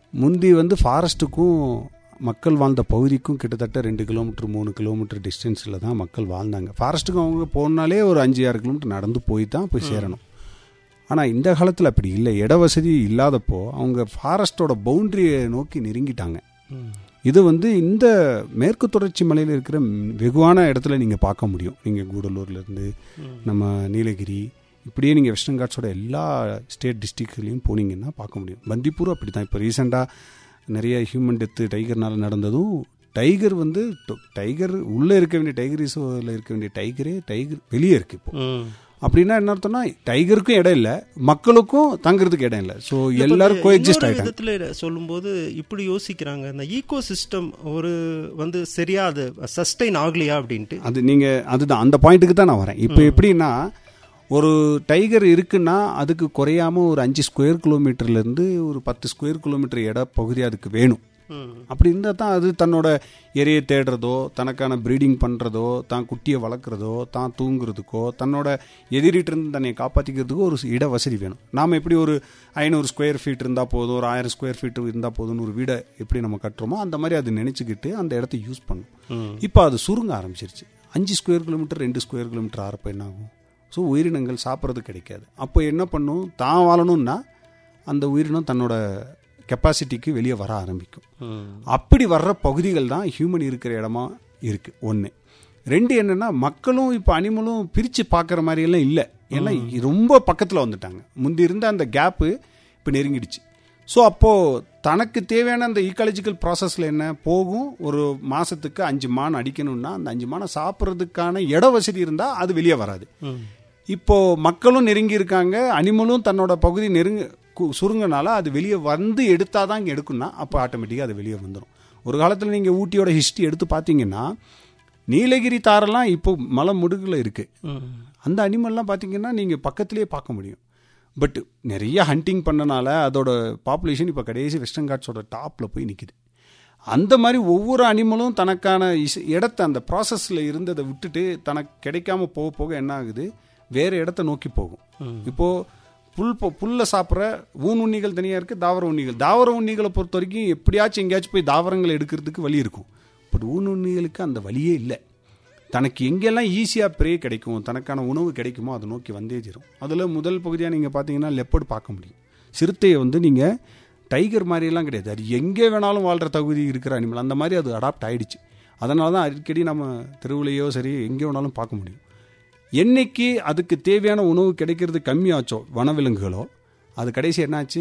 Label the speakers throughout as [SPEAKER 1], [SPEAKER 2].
[SPEAKER 1] முந்தி வந்து ஃபாரஸ்ட்டுக்கும் மக்கள் வாழ்ந்த பகுதிக்கும் கிட்டத்தட்ட ரெண்டு கிலோமீட்டர் மூணு கிலோமீட்டர் டிஸ்டன்ஸில் தான் மக்கள் வாழ்ந்தாங்க ஃபாரஸ்ட்டுக்கு அவங்க போனாலே ஒரு அஞ்சு ஆறு கிலோமீட்டர் நடந்து போய் தான் போய் சேரணும் ஆனால் இந்த காலத்தில் அப்படி இல்லை இட வசதி இல்லாதப்போ அவங்க ஃபாரஸ்ட்டோட பவுண்டரியை நோக்கி நெருங்கிட்டாங்க இது வந்து இந்த மேற்கு தொடர்ச்சி மலையில் இருக்கிற ம், வெகுவான இடத்துல நீங்கள் பார்க்க முடியும் நீங்கள் கூடலூர்லேருந்து நம்ம நீலகிரி இப்படியே நீங்கள் வெஸ்டர்ன் காட்ஸோட எல்லா ஸ்டேட் டிஸ்ட்ரிக்ட்லையும் போனீங்கன்னா பார்க்க முடியும் பந்திப்பூரும் அப்படி தான் இப்போ ரீசெண்டாக நிறைய ஹியூமன் டெத்து டைகர்னால நடந்ததும் டைகர் வந்து டொ- டைகர் உள்ளே இருக்க வேண்டிய டைகர் ரிசர்வில் இருக்க வேண்டிய டைகரே டைகர் வெளியே இருக்கு இப்போ அப்படின்னா என்ன அர்த்தம்னா டைகருக்கும் இடம் இல்லை மக்களுக்கும் தங்குறதுக்கு இடம் இல்லை ஸோ எல்லாரும் கோ எக்ஸிஸ்ட்
[SPEAKER 2] இன்னொரு
[SPEAKER 1] ஆகிட்டாங்க
[SPEAKER 2] விதத்துல சொல்லும்போது இப்படி யோசிக்கிறாங்க இந்த ஈகோ சிஸ்டம் ஒரு வந்து சரியா அது சஸ்டைன் ஆகலையா அப்படின்ட்டு
[SPEAKER 1] அது நீங்க அதுதான் அந்த பாயிண்ட்டுக்கு தான் நான் வரேன் இப்போ எப்படின்னா ஒரு டைகர் இருக்குன்னா அதுக்கு குறையாம ஒரு அஞ்சு ஸ்கொயர் கிலோமீட்டர்ல இருந்து ஒரு பத்து ஸ்கொயர் கிலோமீட்டர் இட பகுதி அதுக்கு வேணும்
[SPEAKER 2] ம்.
[SPEAKER 1] அப்படி இருந்தால் தான் அது தன்னோட இரையை தேடுறதோ தனக்கான ப்ரீடிங் பண்ணுறதோ தான் குட்டியை வளர்க்குறதோ தான் தூங்குறதுக்கோ தன்னோட எதிரிட்டு இருந்து தன்னை காப்பாற்றிக்கிறதுக்கோ ஒரு இட வசதி வேணும் நாம் எப்படி ஒரு ஐநூறு ஸ்கொயர் ஃபீட் இருந்தால் போதும் ஒரு ஆயிரம் ஸ்கொயர் ஃபீட் இருந்தால் போதும்னு ஒரு வீடை எப்படி நம்ம கட்டுறோமோ அந்த மாதிரி அது நினச்சிக்கிட்டு அந்த இடத்த யூஸ் பண்ணும் இப்போ அது சுருங்க ஆரம்பிச்சிருச்சு அஞ்சு ஸ்கொயர் கிலோமீட்டர் ரெண்டு ஸ்கொயர் கிலோமீட்டர் ஆறப்போ என்ன ஆகும் ஸோ உயிரினங்கள் சாப்பிட்றது கிடைக்காது அப்போ என்ன பண்ணும் தான் வாழணும்னா அந்த உயிரினம் தன்னோட கெப்பாசிட்டிக்கு வெளியே வர ஆரம்பிக்கும் அப்படி வர்ற பகுதிகள் தான் ஹியூமன் இருக்கிற இடமா இருக்கு ஒன்று ரெண்டு என்னன்னா மக்களும் இப்போ அனிமலும் பிரித்து பார்க்குற மாதிரியெல்லாம் இல்லை ஏன்னா ரொம்ப பக்கத்தில் வந்துட்டாங்க முந்தி இருந்த அந்த கேப்பு இப்போ நெருங்கிடுச்சு ஸோ அப்போது தனக்கு தேவையான அந்த ஈக்காலஜிக்கல் ப்ராசஸில் என்ன போகும் ஒரு மாதத்துக்கு அஞ்சு மான் அடிக்கணும்னா அந்த அஞ்சு மானை சாப்பிட்றதுக்கான இட வசதி இருந்தால் அது வெளியே வராது இப்போ மக்களும் நெருங்கி இருக்காங்க அனிமலும் தன்னோட பகுதி நெருங்க கு- சுருங்கனால அது வெளியே வந்து எடுத்தால் தான் இங்கே எடுக்கும்னா அப்போ ஆட்டோமேட்டிக்காக அது வெளியே வந்துடும் ஒரு காலத்தில் நீங்கள் ஊட்டியோட ஹிஸ்ட்ரி எடுத்து பார்த்தீங்கன்னா நீலகிரி தாரெல்லாம் இப்போ மலை முடுகில் இருக்குது அந்த அனிமல்லாம் பார்த்தீங்கன்னா நீங்கள் பக்கத்திலேயே பார்க்க முடியும் பட் நிறைய ஹண்டிங் பண்ணனால அதோட பாப்புலேஷன் இப்போ கடைசி வெஸ்டர்ன் காட்ஸோட டாப்பில் போய் நிற்குது அந்த மாதிரி ஒவ்வொரு அனிமலும் தனக்கான இஸ் இடத்த அந்த ப்ராசஸில் இருந்ததை விட்டுட்டு தனக்கு கிடைக்காம போக போக என்ன ஆகுது வேறு இடத்த நோக்கி போகும் இப்போது புல் பொ- புல்லை சாப்பிட்ற ஊன் உண்ணிகள் தனியாக இருக்குது தாவர உண்ணிகள் தாவர உண்ணிகளை பொறுத்த வரைக்கும் எப்படியாச்சும் எங்கேயாச்சும் போய் தாவரங்களை எடுக்கிறதுக்கு வழி இருக்கும் பட் ஊன் உண்ணிகளுக்கு அந்த வழியே இல்லை தனக்கு எங்கெல்லாம் ஈஸியாக ப்ரே கிடைக்கும் தனக்கான உணவு கிடைக்குமோ அதை நோக்கி வந்தே தீரும் அதில் முதல் பகுதியாக நீங்கள் பார்த்தீங்கன்னா லெப்பர்டு பார்க்க முடியும் சிறுத்தையை வந்து நீங்கள் டைகர் மாதிரியெல்லாம் கிடையாது அது எங்கே வேணாலும் வாழ்கிற தகுதி இருக்கிற அனிமல் அந்த மாதிரி அது அடாப்ட் ஆயிடுச்சு அதனால தான் அடிக்கடி நம்ம தெருவுலையோ சரி எங்கே வேணாலும் பார்க்க முடியும் என்னைக்கு அதுக்கு தேவையான உணவு கிடைக்கிறது கம்மியாச்சோ வனவிலங்குகளோ அது கடைசி என்னாச்சு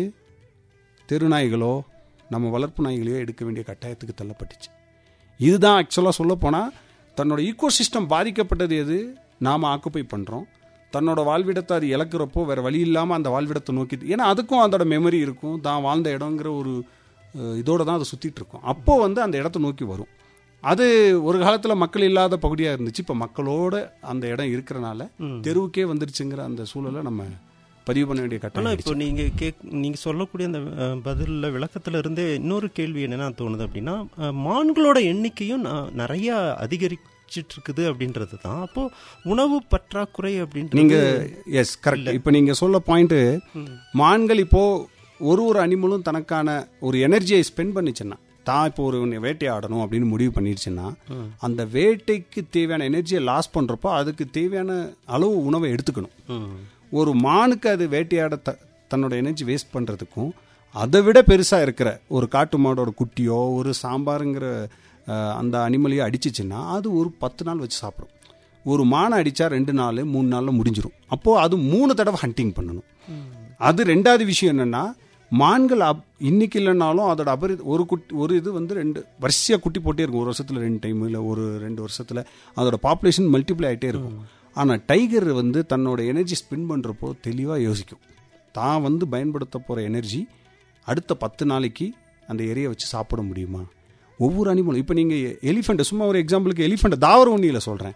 [SPEAKER 1] தெருநாய்களோ நம்ம வளர்ப்பு நாய்களையோ எடுக்க வேண்டிய கட்டாயத்துக்கு தள்ளப்பட்டுச்சு இதுதான் ஆக்சுவலாக சொல்லப்போனால் தன்னோட ஈக்கோ சிஸ்டம் பாதிக்கப்பட்டது எது நாம் ஆக்குப்பை பண்ணுறோம் தன்னோட வாழ்விடத்தை அது இழக்கிறப்போ வேறு வழி இல்லாமல் அந்த வாழ்விடத்தை நோக்கி ஏன்னா அதுக்கும் அதோட மெமரி இருக்கும் தான் வாழ்ந்த இடங்கிற ஒரு அஹ், இதோட தான் அது சுற்றிட்டு இருக்கும் அப்போ வந்து அந்த இடத்த நோக்கி வரும் அது ஒரு காலத்தில் மக்கள் இல்லாத பகுதியாக இருந்துச்சு இப்போ மக்களோட அந்த இடம் இருக்கிறனால தெருவுக்கே வந்துருச்சுங்கிற அந்த சூழலை நம்ம பதிவு பண்ண வேண்டிய
[SPEAKER 2] ஆனா
[SPEAKER 1] கட்டாயம்
[SPEAKER 2] இப்போ நீங்க கேக் நீங்க சொல்லக்கூடிய அந்த அஹ், பதில்ல விளக்கத்துல இருந்தே இன்னொரு கேள்வி என்னன்னா தோணுது அப்படின்னா அஹ், மான்களோட எண்ணிக்கையும் ந- நிறைய அதிகரிச்சிட்டு இருக்குது அப்படின்றது தான் அப்போ உணவு பற்றாக்குறை அப்படின்றது
[SPEAKER 1] நீங்க எஸ் கரெக்ட் இப்போ நீங்க சொல்ல பாயிண்ட் மான்கள் இப்போ ஒரு ஒரு அனிமலும் தனக்கான ஒரு எனர்ஜியை ஸ்பெண்ட் பண்ணிச்சுன்னா தான் இப்போ ஒரு வேட்டையாடணும் அப்படின்னு முடிவு பண்ணிடுச்சுன்னா அந்த வேட்டைக்கு தேவையான எனர்ஜியை லாஸ் பண்றப்போ அதுக்கு தேவையான அளவு உணவை எடுத்துக்கணும்
[SPEAKER 2] ம்.
[SPEAKER 1] ஒரு மானுக்கு அது வேட்டையாட த தன்னோட எனர்ஜி வேஸ்ட் பண்ணுறதுக்கும் அதை விட பெருசாக இருக்கிற ஒரு காட்டு மாடோட குட்டியோ ஒரு சாம்பாருங்கிற அஹ், அந்த அனிமலையோ அடிச்சிச்சுன்னா அது ஒரு பத்து நாள் வச்சு சாப்பிடும் ஒரு மானை அடித்தா ரெண்டு நாள் மூணு நாளில் முடிஞ்சிரும் அப்போது அது மூணு தடவை ஹண்டிங் பண்ணணும் அது ரெண்டாவது விஷயம் என்னென்னா மான்கள் அப் இன்னைக்கு இல்லைனாலும் அதோட அபரி ஒரு குட்டி ஒரு இது வந்து ரெண்டு வரிசையாக குட்டி போட்டே இருக்கும் ஒரு வருஷத்தில் ரெண்டு டைம் இல்லை ஒரு ரெண்டு வருஷத்தில் அதோட பாப்புலேஷன் மல்டிப்ளை ஆகிட்டே இருக்கும் ஆனால் டைகர் வந்து தன்னோட எனர்ஜி ஸ்பெண்ட் பண்ணுறப்போ தெளிவாக யோசிக்கும் தான் வந்து பயன்படுத்த போகிற எனர்ஜி அடுத்த பத்து நாளைக்கு அந்த எரியை வச்சு சாப்பிட முடியுமா ஒவ்வொரு அனிமலும் இப்போ நீங்கள் எலிஃபெண்ட்டை சும்மா ஒரு எக்ஸாம்பிளுக்கு எலிஃபெண்ட் தாவர உண்ணியில் சொல்கிறேன்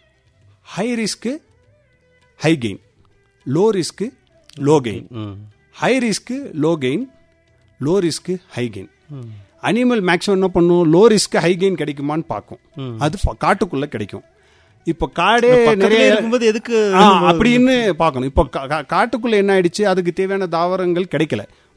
[SPEAKER 1] high risk high gain low risk low gain
[SPEAKER 2] hmm.
[SPEAKER 1] High risk low gain low risk high gain animal maximum என்ன பண்ணும் லோ ரிஸ்க் ஹை கெயின் கிடைக்குமான்னு பார்க்கும் அது ஃப- காட்டுக்குள்ள கிடைக்கும் இப்போ காடே
[SPEAKER 2] பக்கத்துலயே
[SPEAKER 1] நிறைய
[SPEAKER 2] இருக்கும்போது எதுக்கு
[SPEAKER 1] ஆ, அப்படின்னு பார்க்கணும் இப்போ கா- கா- காட்டுக்குள்ள என்ன ஆயிடுச்சு அதுக்கு தேவையான தாவரங்கள் கிடைக்கல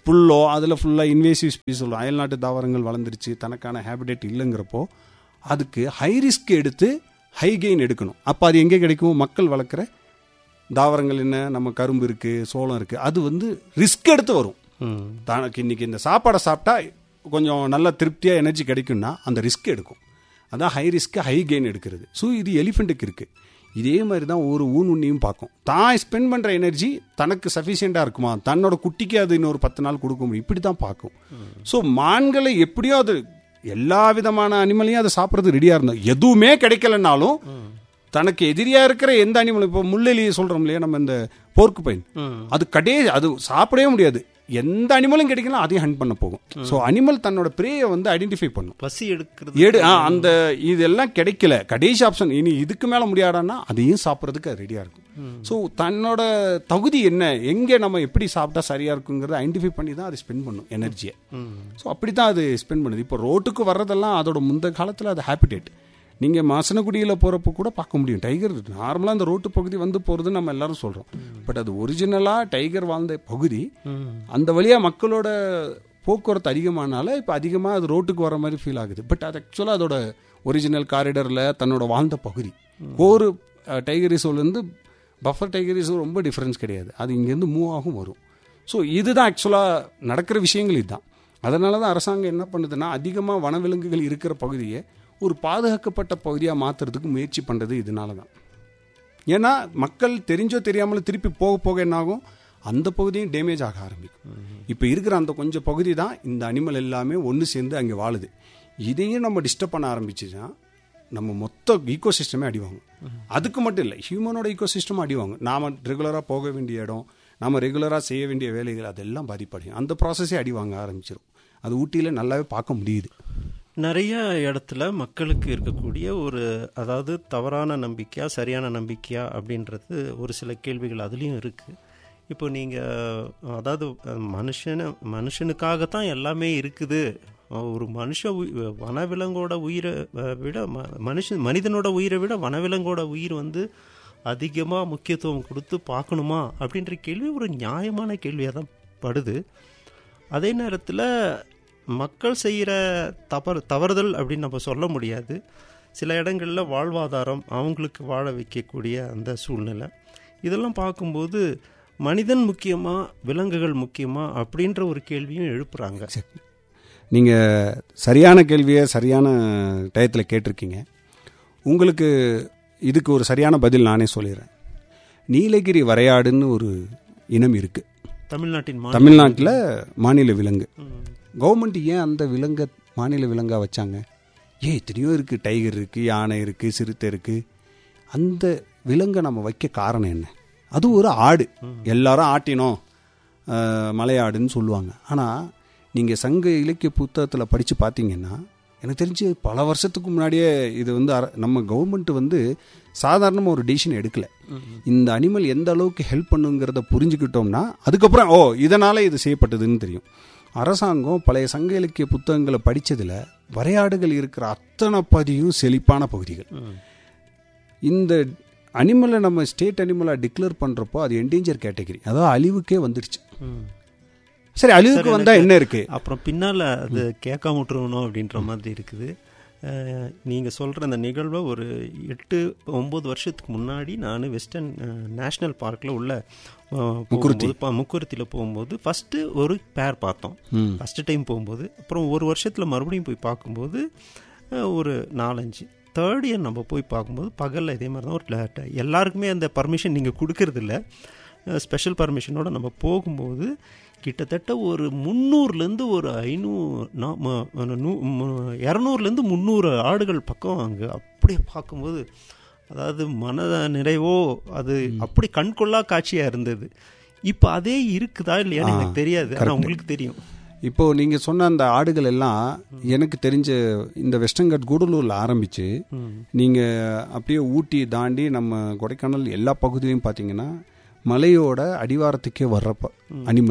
[SPEAKER 1] புல்லோ அதில் ஃபுல்லாக இன்வேசிவ் ஸ்பீஸ் சொல்லுவோம் அயல்நாட்டு தாவரங்கள் வளர்ந்துருச்சு தனக்கான ஹேபிடேட் இல்லைங்கிறப்போ அதுக்கு ஹை ரிஸ்க் எடுத்து ஹை கெயின் எடுக்கணும் அப்போ அது எங்கே கிடைக்கும் மக்கள் வளர்க்குற தாவரங்கள் என்ன நம்ம கரும்பு இருக்குது சோளம் இருக்குது அது வந்து ரிஸ்க் எடுத்து வரும்
[SPEAKER 2] ம்
[SPEAKER 1] தனக்கு இன்னைக்கு இந்த சாப்பாடை சாப்பிட்டா கொஞ்சம் நல்ல திருப்தியாக எனர்ஜி கிடைக்கும்னா அந்த ரிஸ்க் எடுக்கும் அதான் ஹை ரிஸ்க் ஹை கெயின் எடுக்கிறது ஸோ இது எலிஃபெண்ட்டுக்கு இருக்குது இதே மாதிரி தான் ஒரு ஊன் உண்ணியும் பார்க்கும் தான் ஸ்பெண்ட் பண்ணுற எனர்ஜி தனக்கு சஃபிஷியண்ட்டாக இருக்குமா தன்னோட குட்டிக்கு அது இன்னொரு பத்து நாள் கொடுக்க முடியும் இப்படி தான் பார்க்கும் ஸோ மான்களை எப்படியோ அது எல்லா விதமான அனிமலையும் அதை சாப்பிட்றது ரெடியாக இருந்தோம் எதுவுமே கிடைக்கலனாலும் தனக்கு எதிரியாக இருக்கிற எந்த அனிமல் இப்போ முள்ளெலி சொல்கிறோம் இல்லையா நம்ம இந்த போர்க்கு பைன்
[SPEAKER 2] ம்
[SPEAKER 1] அது கடே அது சாப்பிடவே முடியாது எந்த அனிமலும் கிடைக்கலாம் அதையும் ஹண்ட் பண்ண போகும் ஸோ அனிமல் தன்னோட பிரேயை வந்து ஐடென்டிஃபை பண்ணும்
[SPEAKER 2] பசி எடுக்கிறது
[SPEAKER 1] எடு ஆ, அந்த இதெல்லாம் கிடைக்கல கடைசி ஆப்ஷன் இனி இதுக்கு மேலே முடியாடான்னா அதையும் சாப்பிட்றதுக்கு ரெடியாக இருக்கும் ஸோ தன்னோட தகுதி என்ன எங்கே நம்ம எப்படி சாப்பிட்டா சரியாக இருக்குங்கிறத ஐடென்டிஃபை பண்ணி தான் அது ஸ்பெண்ட் பண்ணும் எனர்ஜியை
[SPEAKER 2] ம்
[SPEAKER 1] ஸோ அப்படி தான் அது ஸ்பெண்ட் பண்ணுது இப்போ ரோட்டுக்கு வர்றதெல்லாம் அதோட முந்த காலத்தில் அது ஹேபிடேட் நீங்கள் மாசனகுடியில் போகிறப்ப கூட பார்க்க முடியும் டைகர் நார்மலாக அந்த ரோட்டு பகுதி வந்து போகிறது நம்ம எல்லாரும் சொல்கிறோம் பட் அது ஒரிஜினலாக டைகர் வாழ்ந்த பகுதி
[SPEAKER 2] ம்
[SPEAKER 1] அந்த வழியாக மக்களோட போக்குவரத்து அதிகமானால இப்போ அதிகமாக அது ரோட்டுக்கு வர மாதிரி ஃபீல் ஆகுது பட் அது ஆக்சுவலாக அதோட ஒரிஜினல் காரிடரில் தன்னோட வாழ்ந்த பகுதி ஒரு டைகர் ரிசர்வ்லேருந்து பஃபர் டைகர் ரிசர்வ் ரொம்ப டிஃப்ரென்ஸ் கிடையாது அது இங்கேருந்து மூவ் ஆகும் வரும் ஸோ இதுதான் ஆக்சுவலாக நடக்கிற விஷயங்கள் இதுதான் அதனால தான் அரசாங்கம் என்ன பண்ணுதுன்னா அதிகமாக வனவிலங்குகள் இருக்கிற பகுதியை ஒரு பாதுகாக்கப்பட்ட பகுதியாக மாற்றுறதுக்கு முயற்சி பண்ணுறது இதனால தான் ஏன்னா மக்கள் தெரிஞ்சோ தெரியாமலோ திருப்பி போக போக என்னாகும் அந்த பகுதியும் டேமேஜ் ஆக ஆரம்பிக்கும் இப்போ இருக்கிற அந்த கொஞ்சம் பகுதி தான் இந்த அனிமல் எல்லாமே ஒன்று சேர்ந்து அங்கே வாழுது இதையும் நம்ம டிஸ்டர்ப் பண்ண ஆரம்பிச்சுன்னா நம்ம மொத்த ஈகோ சிஸ்டமே அடிவாங்க அதுக்கு மட்டும் இல்லை ஹியூமனோட ஈகோ சிஸ்டம் அடிவாங்க நாம் ரெகுலராக போக வேண்டிய இடம் நாம் ரெகுலராக செய்ய வேண்டிய வேலைகள் அதெல்லாம் பாதிப்படையும் அந்த ப்ராசஸே அடி வாங்க ஆரம்பிச்சிடும் அது ஊட்டியில் நல்லாவே பார்க்க முடியுது
[SPEAKER 2] நிறைய இடத்துல மக்களுக்கு இருக்கக்கூடிய ஒரு அதாவது தவறான நம்பிக்கையா சரியான நம்பிக்கையா அப்படின்றது ஒரு சில கேள்விகள் அதுலேயும் இருக்குது இப்போ நீங்கள் அதாவது அஹ், மனுஷன மனுஷனுக்காகத்தான் எல்லாமே இருக்குது அஹ், ஒரு மனுஷ உயி- வனவிலங்கோட உயிரை அஹ், விட ம- மனுஷன் மனிதனோட உயிரை விட வனவிலங்கோட உயிர் வந்து அதிகமாக முக்கியத்துவம் கொடுத்து பார்க்கணுமா அப்படின்ற கேள்வி ஒரு நியாயமான கேள்வியாக தான் படுது அதே நேரத்தில் மக்கள் செய்கிற தவறு தவறுதல் அப்படின்னு நம்ம சொல்ல முடியாது சில இடங்களில் வாழ்வாதாரம் அவங்களுக்கு வாழ வைக்கக்கூடிய அந்த சூழ்நிலை இதெல்லாம் பார்க்கும்போது மனிதன் முக்கியமா விலங்குகள் முக்கியமா அப்படின்ற ஒரு கேள்வியும் எழுப்புறாங்க
[SPEAKER 1] நீங்கள் சரியான கேள்வியை சரியான டயத்தில் கேட்டிருக்கீங்க உங்களுக்கு இதுக்கு ஒரு சரியான பதில் நானே சொல்லிடுறேன் நீலகிரி வரையாடுன்னு ஒரு இனம் இருக்குது
[SPEAKER 2] தமிழ்நாட்டின் மா-
[SPEAKER 1] தமிழ்நாட்டில் மாநில விலங்கு
[SPEAKER 2] ம்,
[SPEAKER 1] கவர்மெண்ட் ஏன் அந்த விலங்கை மாநில விலங்கா வச்சாங்க ஏன் எத்தனையோ இருக்குது டைகர் இருக்குது யானை இருக்குது சிறுத்தை இருக்குது அந்த விலங்கை நம்ம வைக்க காரணம் என்ன அது ஒரு ஆடு எல்லாரும் ஆட்டினோம் அஹ், மலையாடுன்னு சொல்லுவாங்க ஆனால் நீங்கள் சங்க இலக்கிய புத்தகத்தில் படித்து பார்த்தீங்கன்னா எனக்கு தெரிஞ்சு பல வருஷத்துக்கு முன்னாடியே இது வந்து அர- நம்ம கவர்மெண்ட் வந்து சாதாரணமாக ஒரு டிசிஷன் எடுக்கல இந்த அனிமல் எந்த அளவுக்கு ஹெல்ப் பண்ணுங்கிறத புரிஞ்சுக்கிட்டோம்னா அதுக்கப்புறம் ஓ இதனால் இது செய்யப்பட்டதுன்னு தெரியும் அரசாங்கம் பழைய சங்க இலக்கிய புத்தகங்களை படிச்சதுல வரையாடுகள் இருக்கிற அத்தனை பதியும் செழிப்பான பகுதிகள்
[SPEAKER 2] ம்,
[SPEAKER 1] இந்த அனிமலை நம்ம ஸ்டேட் அனிமலாக டிக்ளேர் பண்ணுறப்போ அது என்டேஞ்சர் கேட்டகரி அதாவது அழிவுக்கே வந்துடுச்சு
[SPEAKER 2] ம்.
[SPEAKER 1] சரி அழிவுக்கு வந்தால் என்ன இருக்கு
[SPEAKER 2] அப்புறம் பின்னால் அது கேட்காம விட்டுருவணும் அப்படின்ற மாதிரி இருக்குது அஹ், நீங்க சொல்ற அந்த நிகழ்வை ஒரு எட்டு ஒன்பது வருஷத்துக்கு முன்னாடி நான் வெஸ்டர்ன் நேஷனல் பார்க்கில் உள்ள அஹ், போகும்போது ப- முக்குருத்தியில் போகும்போது ஃபர்ஸ்ட் ஒரு பேர் பார்த்தோம்
[SPEAKER 1] ம்.
[SPEAKER 2] ஃபர்ஸ்ட் டைம் போகும்போது அப்புறம் ஒரு வருஷத்தில் மறுபடியும் போய் பார்க்கும்போது அஹ், ஒரு நாலஞ்சு தேர்ட் இயர் நம்ம போய் பார்க்கும்போது பகலில் இதே மாதிரி தான் ஒரு ல- எல்லாருக்குமே அந்த பர்மிஷன் நீங்கள் கொடுக்கறதில்ல ஸ்பெஷல் பர்மிஷனோட நம்ம போகும்போது கிட்டத்தட்ட ஒரு முந்நூறுலேருந்து ஒரு ஐநூறு இரநூறுலேருந்து முந்நூறு ஆடுகள் பக்கம் அங்கே அப்படியே பார்க்கும்போது அதாவது மன நிறைவோ அது அப்படி கண்கொள்ளா காட்சியாக இருந்தது இப்போ அதே இருக்குதா இல்லையான்னு எனக்கு தெரியாது ஆனால் உங்களுக்கு தெரியும்
[SPEAKER 1] இப்போ நீங்க சொன்ன அந்த ஆடுகள் எல்லாம் எனக்கு தெரிஞ்ச இந்த வெஸ்டர்ன் கட் கூடலூர்ல ஆரம்பிச்சு
[SPEAKER 2] ம்.
[SPEAKER 1] நீங்க அப்படியே ஊட்டி தாண்டி நம்ம கொடைக்கானல் எல்லா பகுதியிலையும் பார்த்தீங்கன்னா மலையோட அடிவாரத்துக்கே வர்றப்ப அனிமல்